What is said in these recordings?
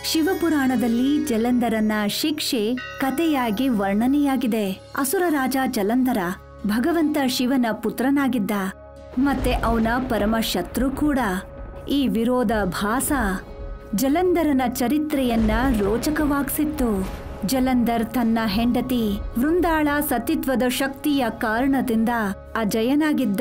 ಶಿವಪುರಾಣದಲ್ಲಿ ಜಲಂಧರನ ಶಿಕ್ಷೆ ಕಥೆಯಾಗಿ ವರ್ಣನೆಯಾಗಿದೆ ಅಸುರ ರಾಜ ಜಲಂಧರ ಭಗವಂತ ಶಿವನ ಪುತ್ರನಾಗಿದ್ದ ಮತ್ತೆ ಅವನ ಪರಮ ಶತ್ರು ಕೂಡ ಈ ವಿರೋಧ ಭಾಸ ಜಲಂಧರನ ಚರಿತ್ರೆಯನ್ನ ರೋಚಕವಾಗಿಸಿತ್ತು ಜಲಂಧರ್ ತನ್ನ ಹೆಂಡತಿ ವೃಂದಾಳ ಸತಿತ್ವದ ಶಕ್ತಿಯ ಕಾರಣದಿಂದ ಅಜಯನಾಗಿದ್ದ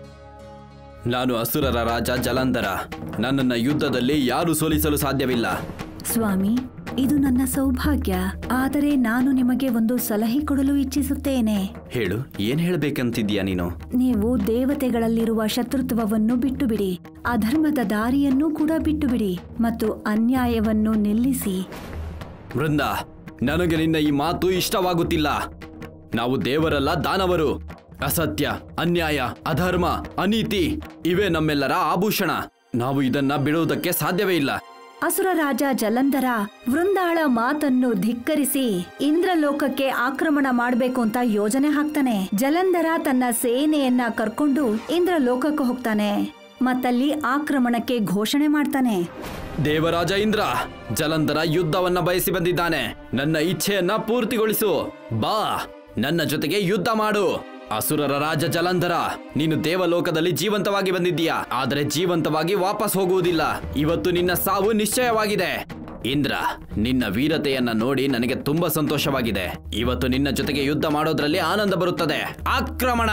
ನಾನು ಅಸುರರ ರಾಜ ಜಲಂಧರ ನನ್ನನ್ನ ಯುದ್ಧದಲ್ಲಿ ಯಾರೂ ಸೋಲಿಸಲು ಸಾಧ್ಯವಿಲ್ಲ ಸ್ವಾಮಿ ಇದು ನನ್ನ ಸೌಭಾಗ್ಯ ಆದರೆ ನಾನು ನಿಮಗೆ ಒಂದು ಸಲಹೆ ಕೊಡಲು ಇಚ್ಛಿಸುತ್ತೇನೆ ಹೇಳು ಏನ್ ಹೇಳ್ಬೇಕಂತಿದ್ಯಾ ನೀನು ನೀವು ದೇವತೆಗಳಲ್ಲಿರುವ ಶತ್ರುತ್ವವನ್ನು ಬಿಟ್ಟು ಬಿಡಿ ಅಧರ್ಮದ ದಾರಿಯನ್ನೂ ಕೂಡ ಬಿಟ್ಟು ಬಿಡಿ ಮತ್ತು ಅನ್ಯಾಯವನ್ನು ನಿಲ್ಲಿಸಿ ವೃಂದ ನನಗೆ ನಿನ್ನ ಈ ಮಾತು ಇಷ್ಟವಾಗುತ್ತಿಲ್ಲ ನಾವು ದೇವರಲ್ಲ ದಾನವರು ಅಸತ್ಯ ಅನ್ಯಾಯ ಅಧರ್ಮ ಅನೀತಿ ಇವೇ ನಮ್ಮೆಲ್ಲರ ಆಭೂಷಣ ನಾವು ಇದನ್ನ ಬಿಡುವುದಕ್ಕೆ ಸಾಧ್ಯವೇ ಇಲ್ಲ ಅಸುರ ರಾಜ ಜಲಂಧರ ವೃಂದಾಳ ಮಾತನ್ನು ಧಿಕ್ಕರಿಸಿ ಇಂದ್ರಲೋಕಕ್ಕೆ ಆಕ್ರಮಣ ಮಾಡ್ಬೇಕು ಅಂತ ಯೋಜನೆ ಹಾಕ್ತಾನೆ ಜಲಂಧರ ತನ್ನ ಸೇನೆಯನ್ನ ಕರ್ಕೊಂಡು ಇಂದ್ರಲೋಕಕ್ಕೆ ಹೋಗ್ತಾನೆ ಮತ್ತಲ್ಲಿ ಆಕ್ರಮಣಕ್ಕೆ ಘೋಷಣೆ ಮಾಡ್ತಾನೆ ದೇವರಾಜ ಇಂದ್ರ ಜಲಂಧರ ಯುದ್ಧವನ್ನ ಬಯಸಿ ಬಂದಿದ್ದಾನೆ ನನ್ನ ಇಚ್ಛೆಯನ್ನ ಪೂರ್ತಿಗೊಳಿಸು ಬಾ ನನ್ನ ಜೊತೆಗೆ ಯುದ್ಧ ಮಾಡು ಅಸುರರ ರಾಜ ಜಲಂಧರ ನೀನು ದೇವಲೋಕದಲ್ಲಿ ಜೀವಂತವಾಗಿ ಬಂದಿದ್ದೀಯಾ ಆದರೆ ಜೀವಂತವಾಗಿ ವಾಪಸ್ ಹೋಗುವುದಿಲ್ಲ ಇವತ್ತು ನಿನ್ನ ಸಾವು ನಿಶ್ಚಯವಾಗಿದೆ ಇಂದ್ರ ನಿನ್ನ ವೀರತೆಯನ್ನ ನೋಡಿ ನನಗೆ ತುಂಬಾ ಸಂತೋಷವಾಗಿದೆ ಇವತ್ತು ನಿನ್ನ ಜೊತೆಗೆ ಯುದ್ಧ ಮಾಡೋದ್ರಲ್ಲಿ ಆನಂದ ಬರುತ್ತದೆ ಆಕ್ರಮಣ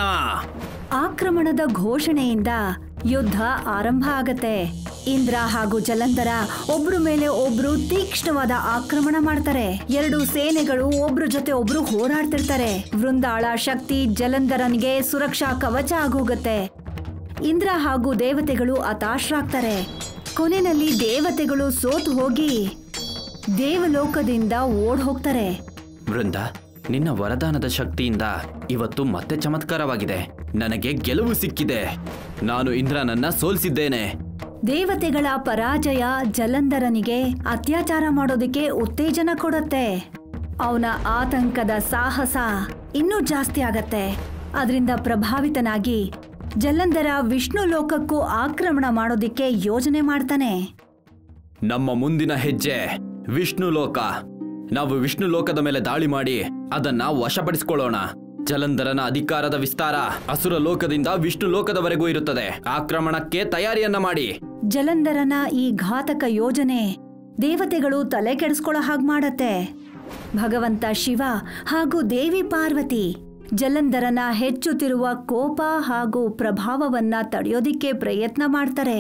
ಆಕ್ರಮಣದ ಘೋಷಣೆಯಿಂದ ಯುದ್ಧ ಆರಂಭ ಆಗತ್ತೆ ಇಂದ್ರ ಹಾಗೂ ಜಲಂಧರ ಒಬ್ರು ಮೇಲೆ ಒಬ್ರು ತೀಕ್ಷ್ಣವಾದ ಆಕ್ರಮಣ ಮಾಡ್ತಾರೆ ಎರಡು ಸೇನೆಗಳು ಒಬ್ರು ಜೊತೆ ಒಬ್ರು ಹೋರಾಡ್ತಿರ್ತಾರೆ ವೃಂದಾಳ ಶಕ್ತಿ ಜಲಂಧರನಿಗೆ ಸುರಕ್ಷಾ ಕವಚ ಆಗೋಗತ್ತೆ ಇಂದ್ರ ಹಾಗೂ ದೇವತೆಗಳು ಹತಾಶರಾಗ್ತಾರೆ ಕೊನೆಯಲ್ಲಿ ದೇವತೆಗಳು ಸೋತು ಹೋಗಿ ದೇವಲೋಕದಿಂದ ಓಡ್ ಹೋಗ್ತಾರೆ ವೃಂದ ನಿನ್ನ ವರದಾನದ ಶಕ್ತಿಯಿಂದ ಇವತ್ತು ಮತ್ತೆ ಚಮತ್ಕಾರವಾಗಿದೆ ನನಗೆ ಗೆಲುವು ಸಿಕ್ಕಿದೆ ನಾನು ಇಂದ್ರನನ್ನ ಸೋಲಿಸಿದ್ದೇನೆ ದೇವತೆಗಳ ಪರಾಜಯ ಜಲಂಧರನಿಗೆ ಅತ್ಯಾಚಾರ ಮಾಡೋದಕ್ಕೆ ಉತ್ತೇಜನ ಕೊಡುತ್ತೆ ಅವನ ಆತಂಕದ ಸಾಹಸ ಇನ್ನೂ ಜಾಸ್ತಿ ಆಗತ್ತೆ ಅದರಿಂದ ಪ್ರಭಾವಿತನಾಗಿ ಜಲಂಧರ ವಿಷ್ಣು ಲೋಕಕ್ಕೂ ಆಕ್ರಮಣ ಮಾಡೋದಿಕ್ಕೆ ಯೋಜನೆ ಮಾಡ್ತಾನೆ ನಮ್ಮ ಮುಂದಿನ ಹೆಜ್ಜೆ ವಿಷ್ಣು ಲೋಕ ನಾವು ವಿಷ್ಣು ಲೋಕದ ಮೇಲೆ ದಾಳಿ ಮಾಡಿ ಅದನ್ನ ವಶಪಡಿಸಿಕೊಳ್ಳೋಣ ಜಲಂಧರನ ಅಧಿಕಾರದ ವಿಸ್ತಾರ ಅಸುರ ಲೋಕದಿಂದ ವಿಷ್ಣು ಲೋಕದವರೆಗೂ ಇರುತ್ತದೆ ಆಕ್ರಮಣಕ್ಕೆ ತಯಾರಿಯನ್ನ ಮಾಡಿ ಜಲಂಧರನ ಈ ಘಾತಕ ಯೋಜನೆ ದೇವತೆಗಳು ತಲೆ ಕೆಡಿಸ್ಕೊಳ್ಳೋ ಹಾಗೆ ಮಾಡತ್ತೆ ಭಗವಂತ ಶಿವ ಹಾಗೂ ದೇವಿ ಪಾರ್ವತಿ ಜಲಂಧರನ ಹೆಚ್ಚುತ್ತಿರುವ ಕೋಪ ಹಾಗೂ ಪ್ರಭಾವವನ್ನ ತಡೆಯೋದಿಕ್ಕೆ ಪ್ರಯತ್ನ ಮಾಡ್ತಾರೆ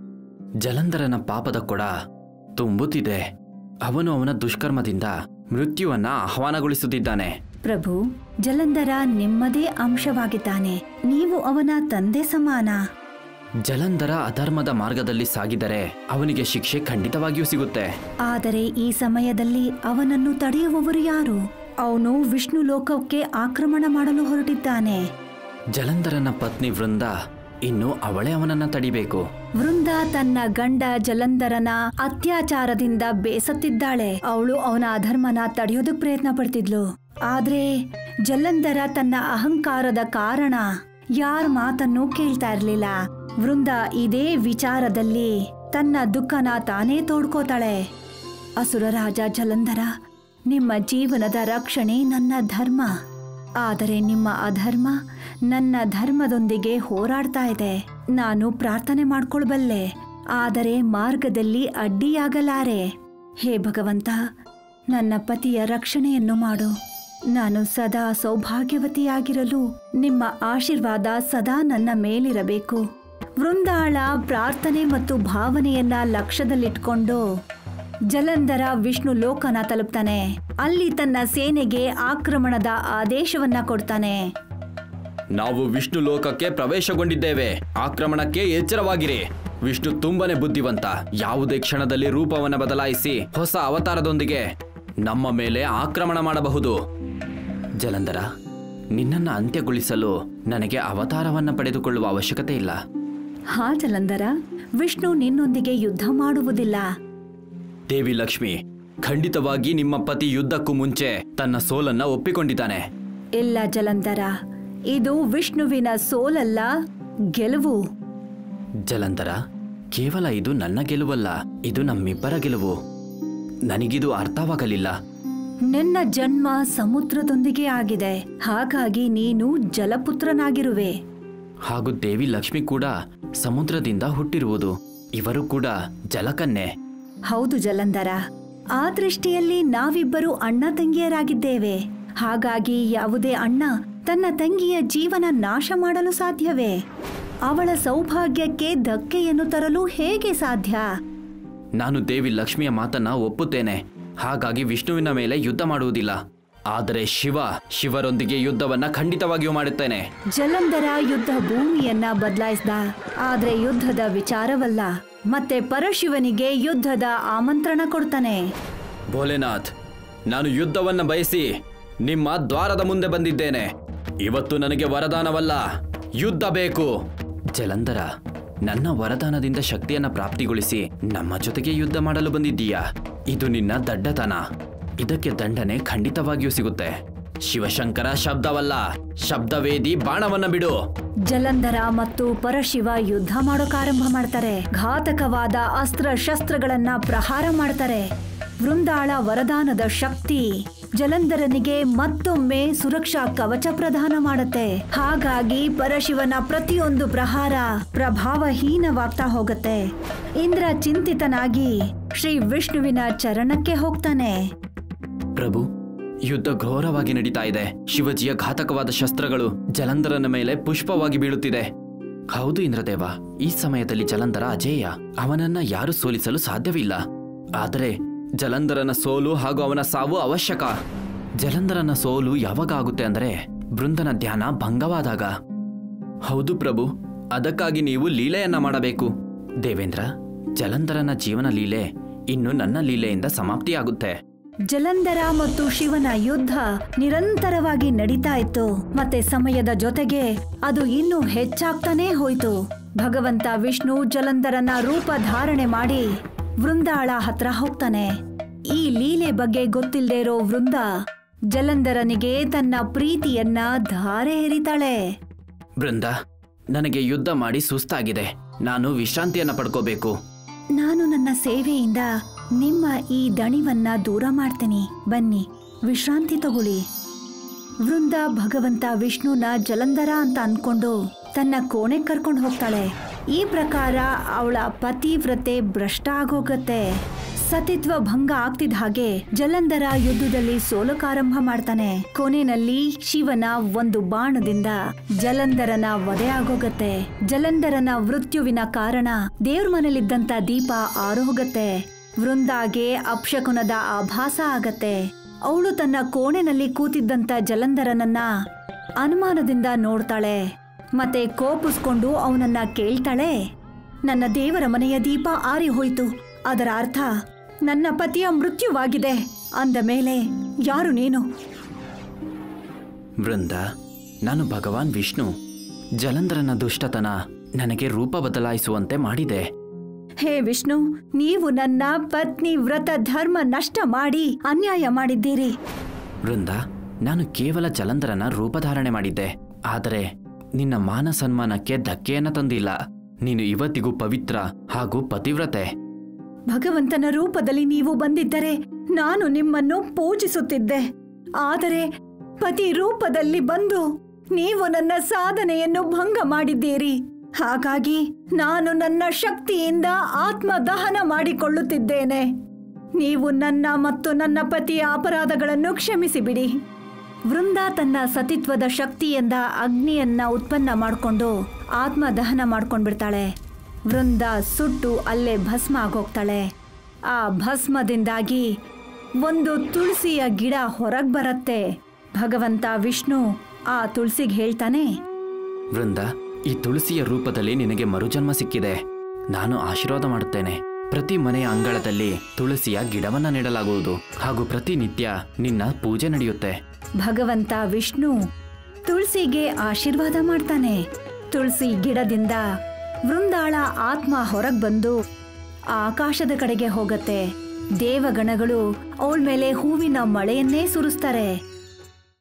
ಜಲಂಧರನ ಪಾಪದ ಕೊಡ ತುಂಬುತ್ತಿದೆ ಅವನು ಅವನ ದುಷ್ಕರ್ಮದಿಂದ ಮೃತ್ಯುವನ್ನ ಆಹ್ವಾನಗೊಳಿಸುತ್ತಿದ್ದಾನೆ ಪ್ರಭು ಜಲಂಧರ ನಿಮ್ಮದೇ ಅಂಶವಾಗಿದ್ದಾನೆ ನೀವು ಅವನ ತಂದೆ ಸಮಾನ ಜಲಂಧರ ಅಧರ್ಮದ ಮಾರ್ಗದಲ್ಲಿ ಸಾಗಿದರೆ ಅವನಿಗೆ ಶಿಕ್ಷೆ ಖಂಡಿತವಾಗಿಯೂ ಸಿಗುತ್ತೆ ಆದರೆ ಈ ಸಮಯದಲ್ಲಿ ಅವನನ್ನು ತಡೆಯುವವರು ಯಾರು ಅವನು ವಿಷ್ಣು ಲೋಕಕ್ಕೆ ಆಕ್ರಮಣ ಮಾಡಲು ಹೊರಟಿದ್ದಾನೆ ಜಲಂಧರನ ಪತ್ನಿ ವೃಂದ ಇನ್ನು ಅವಳೇ ಅವನನ್ನ ತಡಿಬೇಕು ವೃಂದ ತನ್ನ ಗಂಡ ಜಲಂಧರನ ಅತ್ಯಾಚಾರದಿಂದ ಬೇಸತ್ತಿದ್ದಾಳೆ ಅವಳು ಅವನ ಅಧರ್ಮನ ತಡೆಯೋದಕ್ ಪ್ರಯತ್ನ ಪಡ್ತಿದ್ಲು ಆದ್ರೆ ಜಲಂಧರ ತನ್ನ ಅಹಂಕಾರದ ಕಾರಣ ಯಾರ ಮಾತನ್ನು ಕೇಳ್ತಾ ಇರ್ಲಿಲ್ಲ ವೃಂದ ಇದೇ ವಿಚಾರದಲ್ಲಿ ತನ್ನ ದುಃಖನ ತಾನೇ ತೋಡ್ಕೋತಾಳೆ ಅಸುರ ರಾಜ ಜಲಂಧರ ನಿಮ್ಮ ಜೀವನದ ರಕ್ಷಣೆ ನನ್ನ ಧರ್ಮ ಆದರೆ ನಿಮ್ಮ ಅಧರ್ಮ ನನ್ನ ಧರ್ಮದೊಂದಿಗೆ ಹೋರಾಡ್ತಾ ಇದೆ ನಾನು ಪ್ರಾರ್ಥನೆ ಮಾಡ್ಕೊಳ್ಬಲ್ಲೆ ಆದರೆ ಮಾರ್ಗದಲ್ಲಿ ಅಡ್ಡಿಯಾಗಲಾರೆ ಹೇ ಭಗವಂತ ನನ್ನ ಪತಿಯ ರಕ್ಷಣೆಯನ್ನು ಮಾಡು ನಾನು ಸದಾ ಸೌಭಾಗ್ಯವತಿಯಾಗಿರಲು ನಿಮ್ಮ ಆಶೀರ್ವಾದ ಸದಾ ನನ್ನ ಮೇಲಿರಬೇಕು ವೃಂದಾಳ ಪ್ರಾರ್ಥನೆ ಮತ್ತು ಭಾವನೆಯನ್ನ ಲಕ್ಷ್ಯದಲ್ಲಿಟ್ಕೊಂಡು ಜಲಂಧರ ವಿಷ್ಣು ಲೋಕನ ತಲುಪ್ತಾನೆ ಅಲ್ಲಿ ತನ್ನ ಸೇನೆಗೆ ಆಕ್ರಮಣದ ಆದೇಶವನ್ನ ಕೊಡ್ತಾನೆ ನಾವು ವಿಷ್ಣು ಲೋಕಕ್ಕೆ ಪ್ರವೇಶಗೊಂಡಿದ್ದೇವೆ ಆಕ್ರಮಣಕ್ಕೆ ಎಚ್ಚರವಾಗಿರಿ ವಿಷ್ಣು ತುಂಬಾನೇ ಬುದ್ಧಿವಂತ ಯಾವುದೇ ಕ್ಷಣದಲ್ಲಿ ರೂಪವನ್ನ ಬದಲಾಯಿಸಿ ಹೊಸ ಅವತಾರದೊಂದಿಗೆ ನಮ್ಮ ಮೇಲೆ ಆಕ್ರಮಣ ಮಾಡಬಹುದು ಜಲಂಧರ ನಿನ್ನನ್ನ ಅಂತ್ಯಗೊಳಿಸಲು ನನಗೆ ಅವತಾರವನ್ನ ಪಡೆದುಕೊಳ್ಳುವ ಅವಶ್ಯಕತೆ ಇಲ್ಲ ಹಾ ಜಲಂಧರ ವಿಷ್ಣು ನಿನ್ನೊಂದಿಗೆ ಯುದ್ಧ ಮಾಡುವುದಿಲ್ಲ ದೇವಿ ಲಕ್ಷ್ಮಿ ಖಂಡಿತವಾಗಿ ನಿಮ್ಮ ಪತಿ ಯುದ್ಧಕ್ಕೂ ಮುಂಚೆ ತನ್ನ ಸೋಲನ್ನ ಒಪ್ಪಿಕೊಂಡಿದ್ದಾನೆ ಇಲ್ಲ ಜಲಂಧರ ಇದು ವಿಷ್ಣುವಿನ ಸೋಲಲ್ಲ ಗೆಲುವು ಜಲಂಧರ ಕೇವಲ ಇದು ನನ್ನ ಗೆಲುವಲ್ಲ ಇದು ನಮ್ಮಿಬ್ಬರ ಗೆಲುವು ನನಗಿದು ಅರ್ಥವಾಗಲಿಲ್ಲ ನಿನ್ನ ಜನ್ಮ ಸಮುದ್ರದೊಂದಿಗೆ ಆಗಿದೆ ಹಾಗಾಗಿ ನೀನು ಜಲಪುತ್ರನಾಗಿರುವೆ ಹಾಗೂ ದೇವಿ ಲಕ್ಷ್ಮಿ ಕೂಡ ಸಮುದ್ರದಿಂದ ಹುಟ್ಟಿರುವುದು ಇವರು ಕೂಡ ಜಲಕನ್ಯೆ ಹೌದು ಜಲಂಧರ ಆ ದೃಷ್ಟಿಯಲ್ಲಿ ನಾವಿಬ್ಬರು ಅಣ್ಣ ತಂಗಿಯರಾಗಿದ್ದೇವೆ ಹಾಗಾಗಿ ಯಾವುದೇ ಅಣ್ಣ ತನ್ನ ತಂಗಿಯ ಜೀವನ ನಾಶ ಮಾಡಲು ಸಾಧ್ಯವೇ ಅವಳ ಸೌಭಾಗ್ಯಕ್ಕೆ ಧಕ್ಕೆಯನ್ನು ತರಲು ಹೇಗೆ ಸಾಧ್ಯ ನಾನು ದೇವಿ ಲಕ್ಷ್ಮಿಯ ಮಾತನ್ನ ಒಪ್ಪುತ್ತೇನೆ ಹಾಗಾಗಿ ವಿಷ್ಣುವಿನ ಮೇಲೆ ಯುದ್ಧ ಮಾಡುವುದಿಲ್ಲ ಆದರೆ ಶಿವ ಶಿವರೊಂದಿಗೆ ಯುದ್ಧವನ್ನ ಖಂಡಿತವಾಗಿಯೂ ಮಾಡುತ್ತೇನೆ ಜಲಂಧರ ಯುದ್ಧ ಭೂಮಿಯನ್ನ ಬದಲಾಯಿಸ್ದ ಆದ್ರೆ ಯುದ್ಧದ ವಿಚಾರವಲ್ಲ ಮತ್ತೆ ಪರಶಿವನಿಗೆ ಯುದ್ಧದ ಆಮಂತ್ರಣ ಕೊಡ್ತಾನೆ ಭೋಲೆನಾಥ್ ನಾನು ಯುದ್ಧವನ್ನ ಬಯಸಿ ನಿಮ್ಮ ದ್ವಾರದ ಮುಂದೆ ಬಂದಿದ್ದೇನೆ ಇವತ್ತು ನನಗೆ ವರದಾನವಲ್ಲ ಯುದ್ಧ ಬೇಕು ಜಲಂಧರ ನನ್ನ ವರದಾನದಿಂದ ಶಕ್ತಿಯನ್ನ ಪ್ರಾಪ್ತಿಗೊಳಿಸಿ ನಮ್ಮ ಜೊತೆಗೆ ಯುದ್ಧ ಮಾಡಲು ಬಂದಿದ್ದೀಯಾ ಇದು ನಿನ್ನ ದಡ್ಡತನ ಇದಕ್ಕೆ ದಂಡನೆ ಖಂಡಿತವಾಗಿಯೂ ಸಿಗುತ್ತೆ ಶಿವಶಂಕರ ಶಬ್ದವಲ್ಲ ಶಬ್ದವೇದಿ ಬಾಣವನ್ನ ಬಿಡು ಜಲಂಧರ ಮತ್ತು ಪರಶಿವ ಯುದ್ಧ ಮಾಡೋಕಾರಂಭ ಮಾಡ್ತಾರೆ ಘಾತಕವಾದ ಅಸ್ತ್ರ ಶಸ್ತ್ರಗಳನ್ನ ಪ್ರಹಾರ ಮಾಡ್ತಾರೆ ವೃಂದಾಳ ವರದಾನದ ಶಕ್ತಿ ಜಲಂಧರನಿಗೆ ಮತ್ತೊಮ್ಮೆ ಸುರಕ್ಷಾ ಕವಚ ಪ್ರದಾನ ಮಾಡುತ್ತೆ ಹಾಗಾಗಿ ಪರಶಿವನ ಪ್ರತಿಯೊಂದು ಪ್ರಹಾರ ಪ್ರಭಾವಹೀನವಾಗ್ತಾ ಹೋಗುತ್ತೆ ಇಂದ್ರ ಚಿಂತಿತನಾಗಿ ಶ್ರೀ ವಿಷ್ಣುವಿನ ಚರಣಕ್ಕೆ ಹೋಗ್ತಾನೆ ಪ್ರಭು ಯುದ್ಧ ಘೋರವಾಗಿ ನಡೀತಾ ಇದೆ ಶಿವಜಿಯ ಘಾತಕವಾದ ಶಸ್ತ್ರಗಳು ಜಲಂಧರನ ಮೇಲೆ ಪುಷ್ಪವಾಗಿ ಬೀಳುತ್ತಿದೆ ಹೌದು ಇಂದ್ರದೇವ ಈ ಸಮಯದಲ್ಲಿ ಜಲಂಧರ ಅಜೇಯ ಅವನನ್ನ ಯಾರು ಸೋಲಿಸಲು ಸಾಧ್ಯವಿಲ್ಲ ಆದರೆ ಜಲಂಧರನ ಸೋಲು ಹಾಗೂ ಅವನ ಸಾವು ಅವಶ್ಯಕ ಜಲಂಧರನ ಸೋಲು ಯಾವಾಗ ಆಗುತ್ತೆ ಅಂದ್ರೆ ಬೃಂದನ ಧ್ಯಾನ ಭಂಗವಾದಾಗ ಹೌದು ಪ್ರಭು ಅದಕ್ಕಾಗಿ ನೀವು ಲೀಲೆಯನ್ನ ಮಾಡಬೇಕು ದೇವೇಂದ್ರ ಜಲಂಧರನ ಜೀವನ ಲೀಲೆ ಇನ್ನು ನನ್ನ ಲೀಲೆಯಿಂದ ಸಮಾಪ್ತಿಯಾಗುತ್ತೆ ಜಲಂಧರ ಮತ್ತು ಶಿವನ ಯುದ್ಧ ನಿರಂತರವಾಗಿ ನಡೀತಾ ಇತ್ತು ಮತ್ತೆ ಸಮಯದ ಜೊತೆಗೆ ಅದು ಇನ್ನೂ ಹೆಚ್ಚಾಗ್ತಾನೇ ಹೋಯ್ತು ಭಗವಂತ ವಿಷ್ಣು ಜಲಂಧರನ ರೂಪ ಧಾರಣೆ ಮಾಡಿ ವೃಂದಾಳ ಹತ್ರ ಹೋಗ್ತಾನೆ ಈ ಲೀಲೆ ಬಗ್ಗೆ ಗೊತ್ತಿಲ್ಲದೆ ಇರೋ ವೃಂದ ಜಲಂಧರನಿಗೆ ತನ್ನ ಪ್ರೀತಿಯನ್ನ ಧಾರೆ ಎರಿತಾಳೆ ಬೃಂದ ನನಗೆ ಯುದ್ಧ ಮಾಡಿ ಸುಸ್ತಾಗಿದೆ ನಾನು ವಿಶ್ರಾಂತಿಯನ್ನ ಪಡ್ಕೋಬೇಕು ನಾನು ನನ್ನ ಸೇವೆಯಿಂದ ನಿಮ್ಮ ಈ ದಣಿವನ್ನ ದೂರ ಮಾಡ್ತೀನಿ ಬನ್ನಿ ವಿಶ್ರಾಂತಿ ತಗೊಳ್ಳಿ ವೃಂದ ಭಗವಂತ ವಿಷ್ಣುನ ಜಲಂಧರ ಅಂತ ಅನ್ಕೊಂಡು ತನ್ನ ಕೋಣೆ ಕರ್ಕೊಂಡು ಹೋಗ್ತಾಳೆ ಈ ಪ್ರಕಾರ ಅವಳ ಪತಿವ್ರತೆ ಭ್ರಷ್ಟ ಆಗೋಗತ್ತೆ ಸತಿತ್ವ ಭಂಗ ಆಗ್ತಿದ್ದ ಹಾಗೆ ಜಲಂಧರ ಯುದ್ಧದಲ್ಲಿ ಸೋಲಕಾರಂಭ ಮಾಡ್ತಾನೆ ಕೊನೆಯಲ್ಲಿ ಶಿವನ ಒಂದು ಬಾಣದಿಂದ ಜಲಂಧರನ ವಧೆ ಆಗೋಗತ್ತೆ ಜಲಂಧರನ ಮೃತ್ಯುವಿನ ಕಾರಣ ದೇವ್ರ ಮನೇಲಿದ್ದಂತ ದೀಪ ಆರೋಗತ್ತೆ ವೃಂದಾಗೆ ಅಪ್ಶಕುನದ ಆಭಾಸ ಆಗತ್ತೆ ಅವಳು ತನ್ನ ಕೋಣೆನಲ್ಲಿ ಕೂತಿದ್ದಂತ ಜಲಂಧರನನ್ನ ಅನುಮಾನದಿಂದ ನೋಡ್ತಾಳೆ ಮತ್ತೆ ಕೋಪಿಸ್ಕೊಂಡು ಅವನನ್ನ ಕೇಳ್ತಾಳೆ ನನ್ನ ದೇವರ ಮನೆಯ ದೀಪ ಆರಿ ಹೋಯ್ತು ಅದರ ಅರ್ಥ ನನ್ನ ಪತಿಯ ಮೃತ್ಯುವಾಗಿದೆ ಅಂದ ಮೇಲೆ ಯಾರು ನೀನು ವೃಂದ ನಾನು ಭಗವಾನ್ ವಿಷ್ಣು ಜಲಂಧರನ ದುಷ್ಟತನ ನನಗೆ ರೂಪ ಬದಲಾಯಿಸುವಂತೆ ಮಾಡಿದೆ ಹೇ ವಿಷ್ಣು ನೀವು ನನ್ನ ಪತ್ನಿ ವ್ರತ ಧರ್ಮ ನಷ್ಟ ಮಾಡಿ ಅನ್ಯಾಯ ಮಾಡಿದ್ದೀರಿ ವೃಂದ ನಾನು ಕೇವಲ ಜಲಂಧರನ ರೂಪಧಾರಣೆ ಮಾಡಿದ್ದೆ ಆದರೆ ನಿನ್ನ ಮಾನ ಸನ್ಮಾನಕ್ಕೆ ಧಕ್ಕೆಯನ್ನ ತಂದಿಲ್ಲ ನೀನು ಇವತ್ತಿಗೂ ಪವಿತ್ರ ಹಾಗೂ ಪತಿವ್ರತೆ ಭಗವಂತನ ರೂಪದಲ್ಲಿ ನೀವು ಬಂದಿದ್ದರೆ ನಾನು ನಿಮ್ಮನ್ನು ಪೂಜಿಸುತ್ತಿದ್ದೆ ಆದರೆ ಪತಿ ರೂಪದಲ್ಲಿ ಬಂದು ನೀವು ನನ್ನ ಸಾಧನೆಯನ್ನು ಭಂಗ ಮಾಡಿದ್ದೀರಿ ಹಾಗಾಗಿ ನಾನು ನನ್ನ ಶಕ್ತಿಯಿಂದ ಆತ್ಮ ದಹನ ಮಾಡಿಕೊಳ್ಳುತ್ತಿದ್ದೇನೆ ನೀವು ನನ್ನ ಮತ್ತು ನನ್ನ ಪತಿಯ ಅಪರಾಧಗಳನ್ನು ಕ್ಷಮಿಸಿಬಿಡಿ ವೃಂದ ತನ್ನ ಸತಿತ್ವದ ಶಕ್ತಿಯಿಂದ ಅಗ್ನಿಯನ್ನ ಉತ್ಪನ್ನ ಮಾಡಿಕೊಂಡು ಆತ್ಮ ದಹನ ಮಾಡ್ಕೊಂಡ್ಬಿಡ್ತಾಳೆ ವೃಂದ ಸುಟ್ಟು ಅಲ್ಲೇ ಭಸ್ಮ ಆಗೋಗ್ತಾಳೆ ಆ ಭಸ್ಮದಿಂದಾಗಿ ಒಂದು ತುಳಸಿಯ ಗಿಡ ಹೊರಗ್ ಬರತ್ತೆ ಭಗವಂತ ವಿಷ್ಣು ಆ ತುಳಸಿಗೆ ಹೇಳ್ತಾನೆ ವೃಂದ ಈ ತುಳಸಿಯ ರೂಪದಲ್ಲಿ ನಿನಗೆ ಮರುಜನ್ಮ ಸಿಕ್ಕಿದೆ ನಾನು ಆಶೀರ್ವಾದ ಮಾಡುತ್ತೇನೆ ಪ್ರತಿ ಮನೆಯ ಅಂಗಳದಲ್ಲಿ ತುಳಸಿಯ ಗಿಡವನ್ನ ನೆಡಲಾಗುವುದು ಹಾಗೂ ಪ್ರತಿನಿತ್ಯ ನಿನ್ನ ಪೂಜೆ ನಡೆಯುತ್ತೆ ಭಗವಂತ ವಿಷ್ಣು ತುಳಸಿಗೆ ಆಶೀರ್ವಾದ ಮಾಡ್ತಾನೆ ತುಳಸಿ ಗಿಡದಿಂದ ವೃಂದಾಳ ಆತ್ಮ ಹೊರಗ್ ಬಂದು ಆಕಾಶದ ಕಡೆಗೆ ಹೋಗತ್ತೆ ದೇವಗಣಗಳು ಅವಳ ಮೇಲೆ ಹೂವಿನ ಮಳೆಯನ್ನೇ ಸುರಿಸ್ತಾರೆ